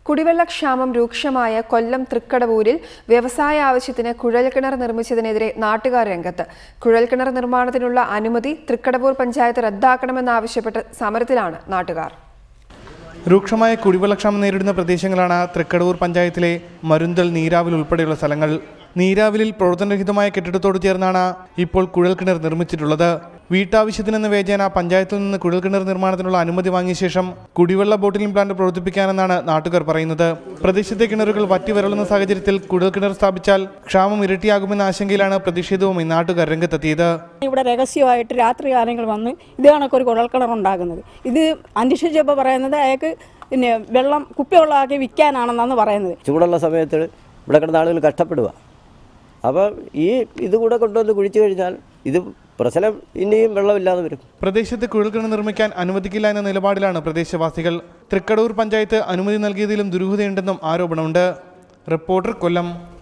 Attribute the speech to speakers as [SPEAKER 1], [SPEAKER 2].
[SPEAKER 1] കുടിവെള്ളക്ഷാമം രൂക്ഷമായ കൊല്ലം തൃക്കടവൂരിൽ വ്യവസായ ആവശ്യത്തിന് കുഴൽക്കിണർ നിർമ്മിച്ചതിനെതിരെ നാട്ടുകാർ രംഗത്ത് കുഴൽക്കിണർ നിർമ്മാണത്തിനുള്ള അനുമതി തൃക്കടവൂർ പഞ്ചായത്ത് റദ്ദാക്കണമെന്നാവശ്യപ്പെട്ട് സമരത്തിലാണ് നാട്ടുകാർ
[SPEAKER 2] രൂക്ഷമായ കുടിവെള്ളക്ഷാമം നേരിടുന്ന പ്രദേശങ്ങളാണ് തൃക്കടവൂർ പഞ്ചായത്തിലെ മരുന്തൽ നീരാവിൽ ഉൾപ്പെടെയുള്ള സ്ഥലങ്ങൾ നീരാവിലിൽ പ്രവർത്തനരഹിതമായ കെട്ടിടത്തോട് ചേർന്നാണ് ഇപ്പോൾ കുഴൽക്കിണർ നിർമ്മിച്ചിട്ടുള്ളത് വീട്ടാവശ്യത്തിനെന്ന വേചേന പഞ്ചായത്തിൽ നിന്ന് കുഴൽക്കിണർ നിർമ്മാണത്തിനുള്ള അനുമതി വാങ്ങിയ ശേഷം കുടിവെള്ള ബോട്ടിലിംഗ് പ്ലാന്റ് പ്രവർത്തിപ്പിക്കാനെന്നാണ് നാട്ടുകാർ പറയുന്നത് പ്രദേശത്തെ കിണറുകൾ വറ്റി വരളുന്ന സാഹചര്യത്തിൽ കുഴൽക്കിണർ സ്ഥാപിച്ചാൽ ക്ഷാമം ഇരട്ടിയാകുമെന്ന ആശങ്കയിലാണ് പ്രതിഷേധവുമായി നാട്ടുകാർ രംഗത്തെത്തിയത്
[SPEAKER 3] ഇവിടെ രഹസ്യമായിട്ട് രാത്രി കാലങ്ങൾ വന്ന് ഇത് കണക്കൊരു കുഴൽക്കിണർ ഉണ്ടാക്കുന്നത് ഇത് അന്വേഷിച്ചപ്പോൾ പറയുന്നത് അയാൾക്ക് പിന്നെ വെള്ളം കുപ്പിവെള്ളമാക്കി വിൽക്കാനാണെന്നാണ് പറയുന്നത്
[SPEAKER 4] ചൂടുള്ള സമയത്ത് ഇവിടെ കിടന്ന ആളുകൾ കഷ്ടപ്പെടുക അപ്പോൾ ഈ ഇത് കൂടെ കൊണ്ടുവന്ന് കുഴിച്ചു കഴിഞ്ഞാൽ ഇത് പ്രശ്നം ഇനിയും വെള്ളമില്ലാതെ വരും
[SPEAKER 2] പ്രദേശത്ത് കുഴൽക്കിണർ നിർമ്മിക്കാൻ അനുവദിക്കില്ല എന്ന നിലപാടിലാണ് പ്രദേശവാസികൾ തൃക്കടൂർ പഞ്ചായത്ത് അനുമതി നൽകിയതിലും ദുരൂഹതയുണ്ടെന്നും ആരോപണമുണ്ട് റിപ്പോർട്ടർ കൊല്ലം